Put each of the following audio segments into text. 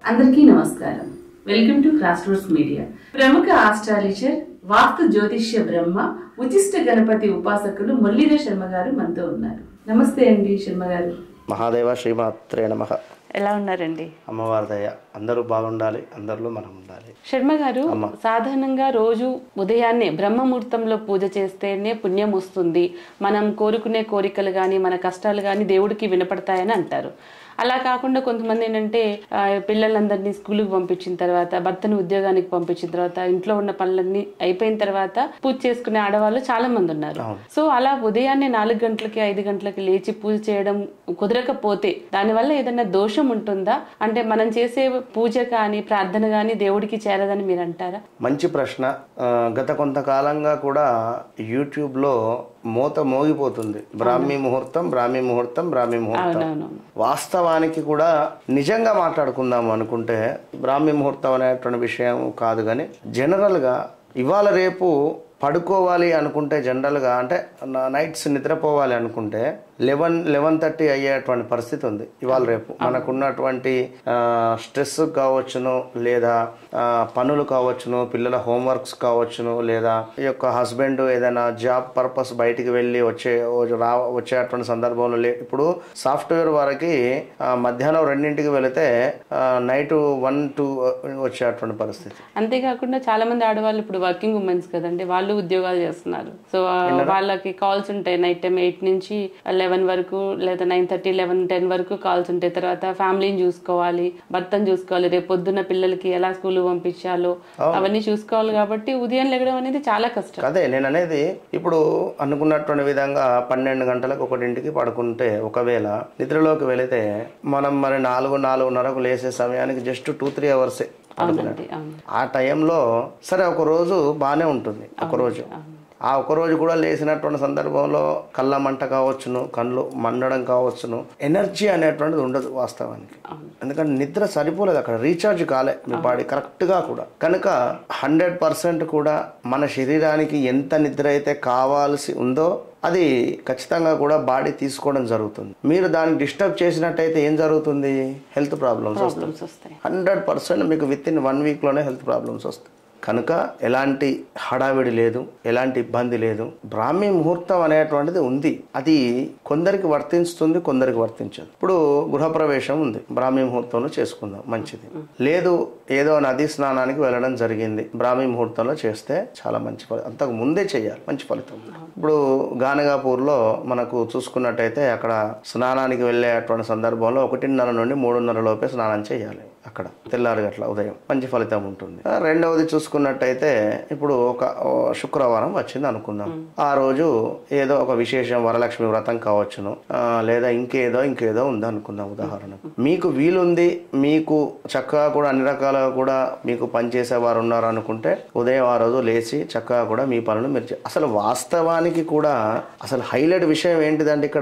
అందరికీ నమస్కారం welcome to Cross Roads media ప్రముఖ ఆస్ట్రాలజర్ వాస్తు జ్యోతిష్య బ్రహ్మ ఉచిష్ట గణపతి ఉపాసకులు మురళీధర శర్మ గారు మనతో ఉన్నారు నమస్తే అండి శర్మ గారు మహాదేవ శ్రీమాత్రే నమ ఎలా ఉన్నారండి అమ్మవారి దయ అందరూ బాగుండాలి అందరిలో మనం ఉండాలి శర్మ గారు సాధారణంగా రోజు ఉదయాన్నే బ్రహ్మముహూర్తంలో పూజ చేస్తేనే పుణ్యం వస్తుంది మనం కోరుకునే కోరికలు కానీ మన కష్టాలు కానీ దేవుడికి వినపడతాయని అంటారు అలా కాకుండా కొంతమంది ఏంటంటే ఆ, పిల్లలందరినీ స్కూల్కి పంపించిన తర్వాత భర్తను ఉద్యోగానికి పంపించిన తర్వాత ఇంట్లో ఉన్న పనులన్నీ అయిపోయిన తర్వాత పూజ చేసుకునే ఆడవాళ్ళు చాలా మంది ఉన్నారు సో అలా ఉదయాన్నే నాలుగు గంటలకి ఐదు గంటలకి లేచి పూజ చేయడం కుదరకపోతే దానివల్ల ఏదైనా దోషం ఉంటుందా అంటే మనం చేసే పూజ కానీ ప్రార్థన కానీ దేవుడికి చేరదని మీరు అంటారా మంచి ప్రశ్న ఆ, గత కొంతకాలంగా కూడా యూట్యూబ్లో మూత మోగిపోతుంది బ్రాహ్మీ ముహూర్తం బ్రాహ్మీ ముహూర్తం బ్రాహ్మీ ముహూర్తం అవునవును వాస్తవానికి కూడా నిజంగా మాట్లాడుకుందాం అనుకుంటే బ్రాహ్మీ ముహూర్తం అనేటువంటి విషయం కాదు కానీ జనరల్గా ఇవాళ రేపు పడుకోవాలి అనుకుంటే జనరల్గా అంటే నా- నైట్స్ నిద్రపోవాలి అనుకుంటే లెవెన్ లెవెన్ థర్టీ అయ్యేటువంటి పరిస్థితి ఉంది ఇవాళ రేపు మనకున్నటువంటి ఆ, స్ట్రెస్ కావచ్చును లేదా ఆ, పనులు కావచ్చును పిల్లల హోంవర్క్స్ కావచ్చును లేదా ఈ యొక్క హస్బెండ్ ఏదైనా జాబ్ పర్పస్ బయటికి వెళ్ళి వచ్చే రా వచ్చేటువంటి సందర్భంలో లే ఇప్పుడు సాఫ్ట్వేర్ వారికి ఆ, మధ్యాహ్నం రెండింటికి వెళితే నైట్ వన్ టూ వచ్చేటువంటి పరిస్థితి అంతేకాకుండా చాలా మంది ఆడవాళ్ళు ఇప్పుడు వర్కింగ్ ఉమెన్స్ కదండి వాళ్ళు ఉద్యోగాలు చేస్తున్నారు సో ఆ, వాళ్ళకి కాల్స్ ఉంటాయి నైట్ టైం ఎయిట్ నుంచి లెవెన్ వరకు లేదా నైన్ థర్టీ లెవెన్ టెన్ వరకు కాల్స్ ఉంటాయి తర్వాత ఫ్యామిలీని చూసుకోవాలి భర్తను చూసుకోవాలి రేపు పొద్దున్న పిల్లలకి ఎలా స్కూల్ పంపించాలో అవన్నీ చూసుకోవాలి కాబట్టి ఉదయం లెగడం అనేది చాలా కష్టం అదే నేను అనేది ఇప్పుడు అనుకున్నటువంటి విధంగా పన్నెండు గంటలకు ఒకటింటికి పడుకుంటే ఒకవేళ నిద్రలోకి వెళితే మనం మరి నాలుగు నాలుగున్నరకు లేసే సమయానికి జస్ట్ టూ త్రీ అవర్సే అవునండి అవును ఆ టైంలో సరే ఒక రోజు బాగానే ఉంటుంది ఒక రోజు ఆ ఒక రోజు కూడా లేచినటువంటి సందర్భంలో కళ్ళ మంట కావచ్చును కళ్ళు మండడం కావచ్చును ఎనర్జీ అనేటువంటిది ఉండదు వాస్తవానికి ఎందుకంటే నిద్ర సరిపోలేదు అక్కడ రీఛార్జ్ కాలే మీ బాడీ కరెక్ట్ గా కూడా కనుక హండ్రెడ్ పర్సెంట్ కూడా మన శరీరానికి ఎంత నిద్ర అయితే కావాల్సి ఉందో అది ఖచ్చితంగా కూడా బాడీ తీసుకోవడం జరుగుతుంది మీరు దాన్ని డిస్టర్బ్ చేసినట్టయితే ఏం జరుగుతుంది హెల్త్ ప్రాబ్లమ్స్ వస్తాయి ప్రాబ్లమ్స్ వస్తాయి హండ్రెడ్ పర్సెంట్ మీకు విత్ ఇన్ వన్ వీక్లోనే హెల్త్ ప్రాబ్లమ్స్ వస్తాయి కనుక ఎలాంటి హడావిడి లేదు ఎలాంటి ఇబ్బంది లేదు బ్రాహ్మీ ముహూర్తం అనేటువంటిది ఉంది అది కొందరికి వర్తిస్తుంది కొందరికి వర్తించదు ఇప్పుడు గృహప్రవేశం ఉంది బ్రాహ్మీ ముహూర్తంలో చేసుకుందాం మంచిది లేదు ఏదో నది స్నానానికి వెళ్ళడం జరిగింది బ్రాహ్మీ ముహూర్తంలో చేస్తే చాలా మంచి ఫలితం అంతకు ముందే చేయాలి మంచి ఫలితం ఇప్పుడు గానగాపూర్లో మనకు చూసుకున్నట్టయితే అక్కడ స్నానానికి వెళ్ళేటువంటి సందర్భంలో ఒకటిన్నర నుండి మూడున్నర లోపే స్నానం చేయాలి అక్కడ తెల్లారి గట్ల ఉదయం మంచి ఫలితం ఉంటుంది ఆ, రెండవది చూసుకున్నట్టయితే ఇప్పుడు ఒక ఓ, శుక్రవారం వచ్చింది అనుకుందాం ఆ రోజు ఏదో ఒక విశేషం వరలక్ష్మి వ్రతం కావచ్చును ఆ, లేదా ఇంకేదో ఇంకేదో ఉంది అనుకుందాం ఉదాహరణకు మీకు వీలుంది మీకు చక్కగా కూడా అన్ని రకాలుగా కూడా మీకు పనిచేసే వారు ఉన్నారు అనుకుంటే ఉదయం ఆ రోజు లేచి చక్కగా కూడా మీ పనులు మీరు చే- అసలు వాస్తవానికి కూడా అసలు హైలైట్ విషయం ఏంటిదంటే ఇక్కడ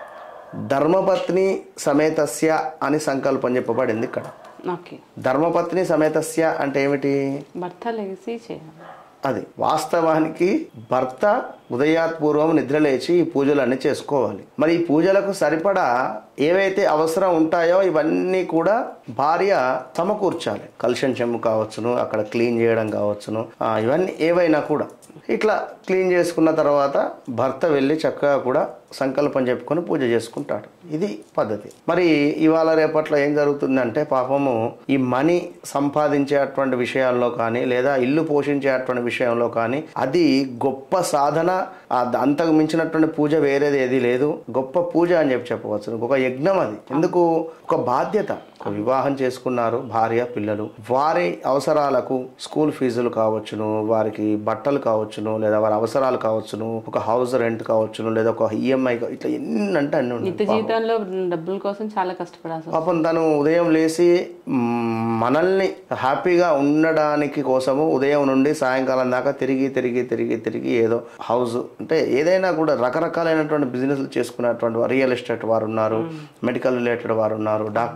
ధర్మపత్ని సమేతస్య అని సంకల్పం చెప్పబడింది ఇక్కడ ఓకే ధర్మపత్ని సమేతస్య అంటే ఏమిటి భర్త లేచి చేయాలి అది వాస్తవానికి భర్త ఉదయాత్పూర్వం నిద్రలేచి ఈ పూజలన్నీ చేసుకోవాలి మరి ఈ పూజలకు సరిపడా ఏవైతే అవసరం ఉంటాయో ఇవన్నీ కూడా భార్య సమకూర్చాలి కలుషం చెమ్ము కావచ్చును అక్కడ క్లీన్ చేయడం కావచ్చును ఆ, ఇవన్నీ ఏవైనా కూడా ఇట్లా క్లీన్ చేసుకున్న తర్వాత భర్త వెళ్ళి చక్కగా కూడా సంకల్పం చెప్పుకొని పూజ చేసుకుంటాడు ఇది పద్ధతి మరి ఇవాళ రేపట్లో ఏం జరుగుతుందంటే పాపము ఈ మనీ సంపాదించేటువంటి విషయాల్లో కానీ లేదా ఇల్లు పోషించేటువంటి విషయంలో కానీ అది గొప్ప సాధన ఆ ద- అంతకు మించినటువంటి పూజ వేరేది ఏది లేదు గొప్ప పూజ అని చెప్పి చెప్పవచ్చు ఒక యజ్ఞం అది ఎందుకు ఒక బాధ్యత ఒక వివాహం చేసుకున్నారు భార్య పిల్లలు వారి అవసరాలకు స్కూల్ ఫీజులు కావచ్చును వారికి బట్టలు కావచ్చును లేదా వారి అవసరాలు కావచ్చును ఒక హౌస్ రెంట్ కావచ్చును లేదా ఒక ఈఎంఐ ఇట్లా ఎన్ని అంటే అన్ని ఉన్నాయి నిత్య జీవితంలో డబ్బుల కోసం చాలా కష్టపడాల్సి వస్తుంది. పాపం తను ఉదయం లేచి మ్, మనల్ని హ్యాపీగా ఉండడానికి కోసము ఉదయం నుండి సాయంకాలం దాకా తిరిగి తిరిగి తిరిగి తిరిగి ఏదో హౌస్ అంటే ఏదైనా కూడా రకరకాలైనటువంటి బిజినెస్లు చేసుకునేటువంటి వారు రియల్ ఎస్టేట్ వారు ఉన్నారు మెడికల్ రిలేటెడ్ వారు ఉన్నారు డాక్టర్స్ ఉన్నారు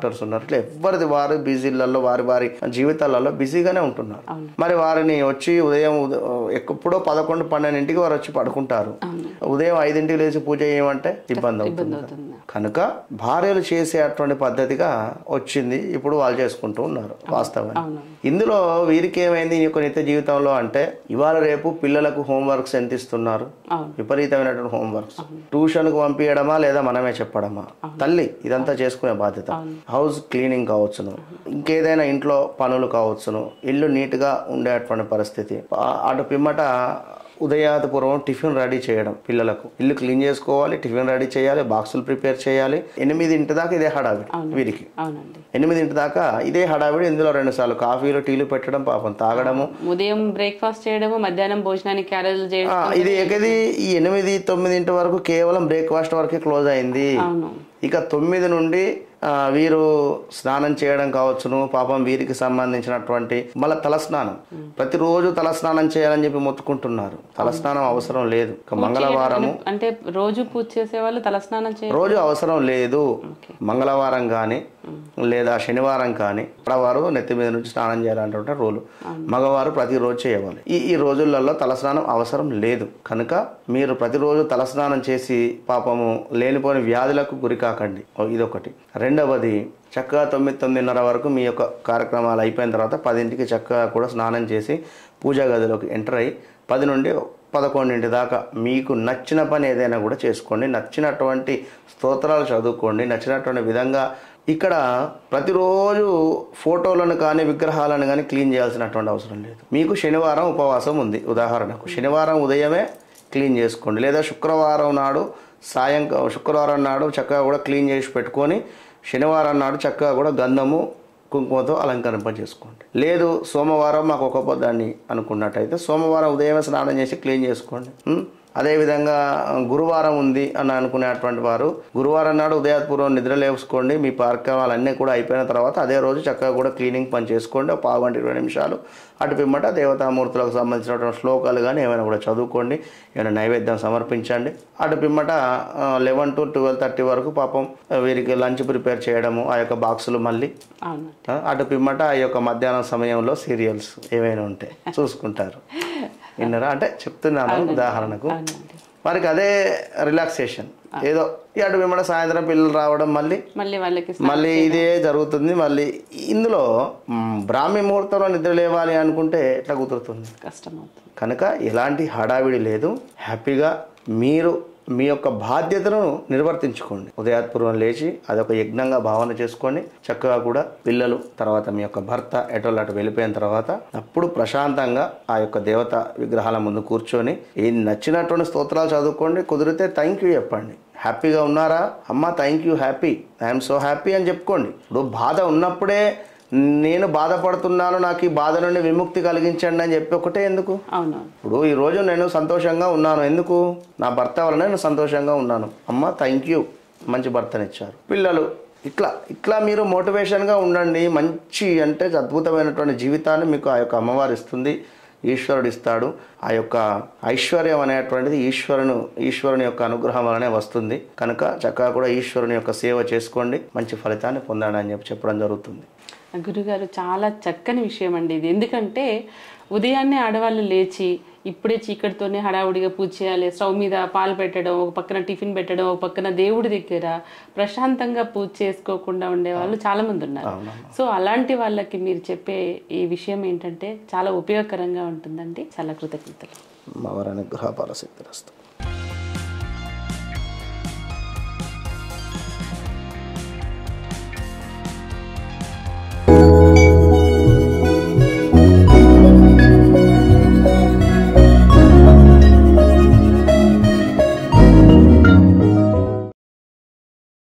ఇంట్లో ఎవరిది వారు బిజీలలో వారి వారి జీవితాలలో బిజీగానే ఉంటున్నారు మరి వారిని వచ్చి ఉదయం ఉద- ఎప్పుడో పదకొండు పన్నెండింటికి వారు వచ్చి పడుకుంటారు ఉదయం ఐదింటికి లేచి పూజ చేయమంటే ఇబ్బంది అవుతుంది అవుతుంది కనుక భార్యలు చేసే అటువంటి పద్ధతిగా వచ్చింది ఇప్పుడు వాళ్ళు చేసుకుంటూ ఉన్నారు వాస్తవం అవును ఇందులో వీరికి ఏమైంది ఈ యొక్క నిత్య జీవితంలో అంటే ఇవాళ రేపు పిల్లలకు హోంవర్క్స్ ఎంత ఇస్తున్నారు అవును విపరీతమైనటువంటి హోంవర్క్స్ ట్యూషన్కు పంపించడమా లేదా మనమే చెప్పడమా తల్లి ఇదంతా చేసుకునే బాధ్యత హౌస్ క్లీనింగ్ కావచ్చును ఇంకేదైనా ఇంట్లో పనులు కావచ్చును ఇల్లు నీట్గా ఉండేటువంటి పరిస్థితి ఆ- అటు పిమ్మట ఉదయాతపూర్వం టిఫిన్ రెడీ చేయడం పిల్లలకు ఇల్లు క్లీన్ చేసుకోవాలి టిఫిన్ రెడీ చేయాలి బాక్సులు ప్రిపేర్ చేయాలి ఎనిమిదింటి దాకా ఇదే హడావిడి వీరికి అవునండి ఎనిమిదింటి దాకా ఇదే హడావిడి ఇందులో రెండు సార్లు కాఫీలు టీలు పెట్టడం పాపం తాగడము ఉదయం బ్రేక్ఫాస్ట్ చేయడము మధ్యాహ్నం భోజనానికి క్యారేజీలు చేయడం ఆ, ఇది ఎక్కది ఈ ఎనిమిది తొమ్మిదింటి వరకు కేవలం బ్రేక్ఫాస్ట్ వరకే క్లోజ్ అయింది అవును ఇక తొమ్మిది నుండి ఆ, వీరు స్నానం చేయడం కావచ్చును పాపం వీరికి సంబంధించినటువంటి మళ్ళీ తలస్నానం ప్రతిరోజు తలస్నానం చేయాలని చెప్పి మొత్తుకుంటున్నారు తలస్నానం అవసరం లేదు ఇక మంగళవారము అంటే రోజు పూజ చేసే వాళ్ళు తలస్నానం చేయ రోజు అవసరం లేదు మంగళవారం కానీ లేదా శనివారం కానీ ఆడవారు నెత్తి మీద నుంచి స్నానం చేయాలంటే రూలు మగవారు ప్రతిరోజు చేయవాలి ఈ ఈ రోజులలో తలస్నానం అవసరం లేదు కనుక మీరు ప్రతిరోజు తలస్నానం చేసి పాపము లేనిపోని వ్యాధులకు గురి కాకండి ఓ, ఇదొకటి రెండవది చక్కగా తొమ్మిది తొమ్మిదిన్నర వరకు మీ యొక్క కార్యక్రమాలు అయిపోయిన తర్వాత పదింటికి చక్కగా కూడా స్నానం చేసి పూజా గదిలోకి ఎంటర్ అయ్యి పది నుండి పదకొండింటి దాకా మీకు నచ్చిన పని ఏదైనా కూడా చేసుకోండి నచ్చినటువంటి స్తోత్రాలు చదువుకోండి నచ్చినటువంటి విధంగా ఇక్కడ ప్రతిరోజు ఫోటోలను కానీ విగ్రహాలను కానీ క్లీన్ చేయాల్సినటువంటి అవసరం లేదు మీకు శనివారం ఉపవాసం ఉంది ఉదాహరణకు శనివారం ఉదయమే క్లీన్ చేసుకోండి లేదా శుక్రవారం నాడు సాయంకాలం శుక్రవారం నాడు చక్కగా కూడా క్లీన్ చేసి పెట్టుకొని శనివారం నాడు చక్కగా కూడా గంధము కుంకుమతో అలంకరింప చేసుకోండి లేదు సోమవారం మాకు ఒక పొద్దాన్ని అనుకున్నట్టయితే సోమవారం ఉదయమే స్నానం చేసి క్లీన్ చేసుకోండి ఉం? అదేవిధంగా గురువారం ఉంది అని అనుకునేటువంటి వారు గురువారం నాడు ఉదయపూర్వం నిద్ర లేసుకోండి మీ కార్యక్రమాలన్నీ కూడా అయిపోయిన తర్వాత అదే రోజు చక్కగా కూడా క్లీనింగ్ పని చేసుకోండి ఒక పావు గంట ఇరవై నిమిషాలు అటు పిమ్మట దేవతామూర్తులకు సంబంధించినటువంటి శ్లోకాలు కానీ ఏమైనా కూడా చదువుకోండి ఏమైనా నైవేద్యం సమర్పించండి అటు పిమ్మట లెవెన్ టు ట్వెల్వ్ థర్టీ వరకు పాపం వీరికి లంచ్ ప్రిపేర్ చేయడము ఆ యొక్క బాక్సులు మళ్ళీ అవును ఆ, అటు పిమ్మట ఈ యొక్క మధ్యాహ్నం సమయంలో సీరియల్స్ ఏవైనా ఉంటాయి చూసుకుంటారు విన్నారా అంటే చెప్తున్నాను ఉదాహరణకు అవునండి వారికి అదే రిలాక్సేషన్ ఏదో ఈ అటు పిమ్మట సాయంత్రం పిల్లలు రావడం మళ్ళీ మళ్ళీ వాళ్ళకి మళ్ళీ ఇదే జరుగుతుంది మళ్ళీ ఇందులో మ్, బ్రాహ్మీ ముహూర్తంలో నిద్ర లేవాలి అనుకుంటే ఎట్లా కుదురుతుంది కష్టం అవుతుంది కనుక ఎలాంటి హడావిడి లేదు హ్యాపీగా మీరు మీ యొక్క బాధ్యతను నిర్వర్తించుకోండి ఉదయాత్పూర్వం లేచి అదొక యజ్ఞంగా భావన చేసుకోండి చక్కగా కూడా పిల్లలు తర్వాత మీ యొక్క భర్త ఎటోళ్ళు అటు వెళ్ళిపోయిన తర్వాత అప్పుడు ప్రశాంతంగా ఆ యొక్క దేవత విగ్రహాల ముందు కూర్చొని ఏ నచ్చినటువంటి స్తోత్రాలు చదువుకోండి కుదిరితే థ్యాంక్ యూ చెప్పండి హ్యాపీగా ఉన్నారా అమ్మ thank you happy I'm so happy అని చెప్పుకోండి ఇప్పుడు బాధ ఉన్నప్పుడే నేను బాధపడుతున్నాను నాకు ఈ బాధ నుండి విముక్తి కలిగించండి అని చెప్పి ఒకటే ఎందుకు అవును ఇప్పుడు ఈ రోజు నేను సంతోషంగా ఉన్నాను ఎందుకు నా భర్త వలన నేను సంతోషంగా ఉన్నాను అమ్మ థ్యాంక్ యూ మంచి భర్తనిచ్చారు పిల్లలు ఇట్లా ఇట్లా మీరు మోటివేషన్గా ఉండండి మంచి అంటే అద్భుతమైనటువంటి జీవితాన్ని మీకు ఆ యొక్క అమ్మవారు ఇస్తుంది ఈశ్వరుడు ఇస్తాడు ఆ యొక్క ఐశ్వర్యం అనేటువంటిది ఈశ్వరును ఈశ్వరుని యొక్క అనుగ్రహం వలనే వస్తుంది కనుక చక్కగా కూడా ఈశ్వరుని యొక్క సేవ చేసుకోండి మంచి ఫలితాన్ని పొందండి అని చెప్పి చెప్పడం జరుగుతుంది గురుగారు చాలా చక్కని విషయం అండి ఇది ఎందుకంటే ఉదయాన్నే ఆడవాళ్ళు లేచి ఇప్పుడే చీకటితోనే హడావుడిగా పూజ చేయాలి స్టవ్ మీద పాలు పెట్టడం ఒక పక్కన టిఫిన్ పెట్టడం ఒక పక్కన దేవుడి దగ్గర ప్రశాంతంగా పూజ చేసుకోకుండా ఉండే వాళ్ళు చాలా మంది ఉన్నారు సో అలాంటి వాళ్ళకి మీరు చెప్పే ఈ విషయం ఏంటంటే చాలా ఉపయోగకరంగా ఉంటుందండి చాలా కృతజ్ఞతలు మా వారి అనుగ్రహ పరశక్తి